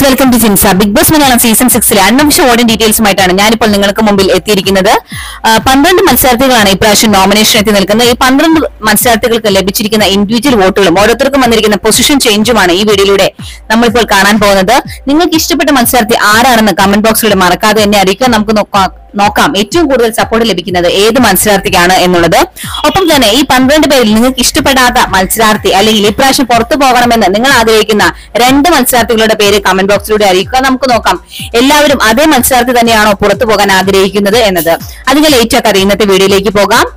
welcome to ജിൻസ big boss Malayalam season സിക്സിലെ unofficial audience ഡീറ്റെയിൽസുമായിട്ടാണ് ഞാനിപ്പോൾ നിങ്ങൾക്ക് മുമ്പിൽ എത്തിയിരിക്കുന്നത് ആ, പന്ത്രണ്ട് മത്സരാർത്ഥികളാണ് ഇപ്രാവശ്യം നോമിനേഷൻ എത്തി നിൽക്കുന്നത് ഈ പന്ത്രണ്ട് മത്സരാർത്ഥികൾക്ക് ലഭിച്ചിരിക്കുന്ന ഇൻഡിവിജ്വൽ വോട്ടുകളും ഓരോരുത്തർക്കും വന്നിരിക്കുന്ന പൊസിഷൻ ചേഞ്ചുമാണ് ഈ വീഡിയോയിലൂടെ നമ്മളിപ്പോൾ കാണാൻ പോകുന്നത് നിങ്ങൾക്ക് ഇഷ്ടപ്പെട്ട മത്സരാർത്ഥി ആരാണെന്ന് കമന്റ് ബോക്സിലൂടെ മറക്കാതെ എന്നെ അറിയിക്കാൻ നമുക്ക് നോക്കാം നോക്കാം ഏറ്റവും കൂടുതൽ സപ്പോർട്ട് ലഭിക്കുന്നത് ഏത് മത്സരാർത്ഥിക്കാണ് എന്നുള്ളത് ഒപ്പം തന്നെ ഈ പന്ത്രണ്ട് പേരിൽ നിങ്ങൾക്ക് ഇഷ്ടപ്പെടാത്ത മത്സരാർത്ഥി അല്ലെങ്കിൽ ഇപ്രാവശ്യം പുറത്തു പോകണമെന്ന് നിങ്ങൾ ആഗ്രഹിക്കുന്ന രണ്ട് മത്സരാർത്ഥികളുടെ പേര് കമന്റ് ബോക്സിലൂടെ അറിയിക്കുക നമുക്ക് നോക്കാം എല്ലാവരും അതേ മത്സരാർത്ഥി തന്നെയാണോ പുറത്തു പോകാൻ ആഗ്രഹിക്കുന്നത് എന്നത് അതിന്റെ ലേറ്റ് ആക്കാതെ ഇന്നത്തെ വീഡിയോയിലേക്ക് പോകാം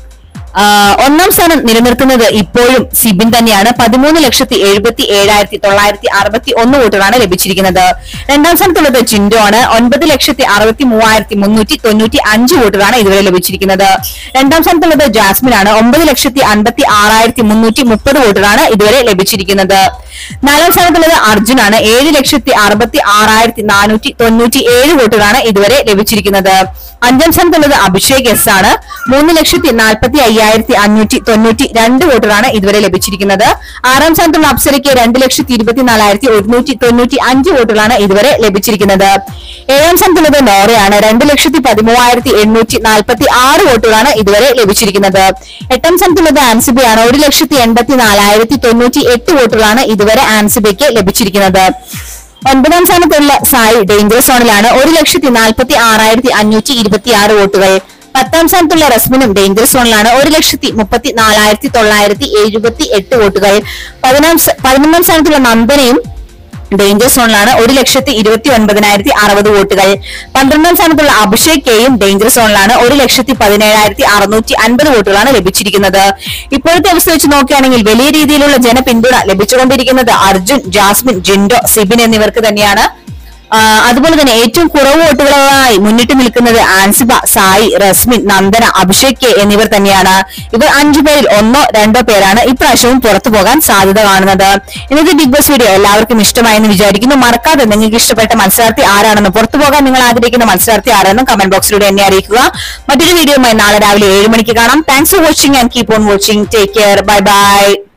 ആ, ഒന്നാം സ്ഥാനം നിലനിർത്തുന്നത് ഇപ്പോഴും സിബിൻ തന്നെയാണ് പതിമൂന്ന് ലക്ഷത്തി എഴുപത്തി ഏഴായിരത്തി തൊള്ളായിരത്തി അറുപത്തി ഒന്ന് വോട്ടുകളാണ് ലഭിച്ചിരിക്കുന്നത് രണ്ടാം സ്ഥാനത്തുള്ളത് ജിൻഡോ ആണ് ഒൻപത് ലക്ഷത്തി അറുപത്തി മൂവായിരത്തി മുന്നൂറ്റി തൊണ്ണൂറ്റി അഞ്ച് വോട്ടുകളാണ് ഇതുവരെ ലഭിച്ചിരിക്കുന്നത് രണ്ടാം സ്ഥാനത്തുള്ളത് ജാസ്മിൻ ആണ് ഒമ്പത് ലക്ഷത്തി അൻപത്തി ആറായിരത്തി മുന്നൂറ്റി മുപ്പത് വോട്ടുകളാണ് ഇതുവരെ ലഭിച്ചിരിക്കുന്നത് നാലാം സ്ഥാനത്തുള്ളത് അർജുൻ ആണ് ഏഴ് ലക്ഷത്തി അറുപത്തി ആറായിരത്തി നാനൂറ്റി തൊണ്ണൂറ്റി ഏഴ് വോട്ടുകളാണ് ഇതുവരെ ലഭിച്ചിരിക്കുന്നത് അഞ്ചാം സ്ഥാനത്തുള്ളത് അഭിഷേക് എസ് ആണ് മൂന്ന് ലക്ഷത്തി നാൽപ്പത്തി അയ്യായിരത്തി അഞ്ഞൂറ്റി തൊണ്ണൂറ്റി രണ്ട് വോട്ടുകളാണ് ഇതുവരെ ലഭിച്ചിരിക്കുന്നത് ആറാം സ്ഥാനത്തുള്ള അപ്സരയ്ക്ക് രണ്ട് ലക്ഷത്തി ഇരുപത്തിനാലായിരത്തി ഒരുന്നൂറ്റി തൊണ്ണൂറ്റി അഞ്ച് വോട്ടുകളാണ് ഇതുവരെ ലഭിച്ചിരിക്കുന്നത് ഏഴാം സ്ഥാനത്തുള്ളത് നോറയാണ് രണ്ട് ലക്ഷത്തി പതിമൂവായിരത്തി എണ്ണൂറ്റി നാൽപ്പത്തി ആറ് വോട്ടുകളാണ് ഇതുവരെ ലഭിച്ചിരിക്കുന്നത് എട്ടാം സ്ഥാനത്തുള്ളത് ആൻസിബയാണ് ഒരു ലക്ഷത്തി എൺപത്തി നാലായിരത്തി തൊണ്ണൂറ്റി എട്ട് വോട്ടുകളാണ് ഇതുവരെ ആൻസിബയ്ക്ക് ലഭിച്ചിരിക്കുന്നത് ഒൻപതാം സ്ഥാനത്തുള്ള സായി ഡേഞ്ചർ സോണിലാണ് ഒരു ലക്ഷത്തി നാൽപ്പത്തി ആറായിരത്തി അഞ്ഞൂറ്റി ഇരുപത്തി ആറ് വോട്ടുകൾ പത്താം സ്ഥാനത്തുള്ള റസ്മിനും ഡേഞ്ചർ സോണിലാണ് ഒരു ലക്ഷത്തി മുപ്പത്തി നാലായിരത്തി തൊള്ളായിരത്തി എഴുപത്തി എട്ട് വോട്ടുകൾ പതിനാം സ- പതിനൊന്നാം സ്ഥാനത്തുള്ള നന്ദനയും ഡേഞ്ചർ സോണിലാണ് ഒരു ലക്ഷത്തി ഇരുപത്തി ഒൻപതിനായിരത്തി അറുപത് വോട്ടുകൾ പന്ത്രണ്ടാം സ്ഥാനത്തുള്ള അഭിഷേക് കെയും ഡേഞ്ചർ സോണിലാണ് ഒരു ലക്ഷത്തി പതിനേഴായിരത്തി അറുന്നൂറ്റി അൻപത് വോട്ടുകളാണ് ലഭിച്ചിരിക്കുന്നത് ഇപ്പോഴത്തെ അവസ്ഥ വെച്ച് നോക്കുകയാണെങ്കിൽ വലിയ രീതിയിലുള്ള ജനപിന്തുണ ലഭിച്ചുകൊണ്ടിരിക്കുന്നത് അർജുൻ ജാസ്മിൻ ജിൻഡോ സിബിൻ എന്നിവർക്ക് തന്നെയാണ് ആ, അതുപോലെ തന്നെ ഏറ്റവും കുറവ് വോട്ടുകളായി മുന്നിട്ട് നിൽക്കുന്നത് ആൻസിബ സായി റസ്മിൻ നന്ദന അഭിഷേക് കെ എന്നിവർ തന്നെയാണ് ഇവർ അഞ്ചു പേരിൽ ഒന്നോ രണ്ടോ പേരാണ് ഇപ്രാവശ്യവും പുറത്തു പോകാൻ സാധ്യത കാണുന്നത് ഇന്നത്തെ ബിഗ് ബോസ് വീഡിയോ എല്ലാവർക്കും ഇഷ്ടമായെന്ന് വിചാരിക്കുന്നു മറക്കാതെ നിങ്ങൾക്ക് ഇഷ്ടപ്പെട്ട മത്സരാർത്ഥി ആരാണെന്ന് പുറത്തു പോകാൻ നിങ്ങൾ ആഗ്രഹിക്കുന്ന മത്സരാർത്ഥി ആരാണെന്ന് കമന്റ് ബോക്സിലൂടെ എന്നെ അറിയിക്കുക മറ്റൊരു വീഡിയോയുമായി നാളെ രാവിലെ ഏഴ് മണിക്ക് കാണാം thanks for watching and keep on watching take care bye by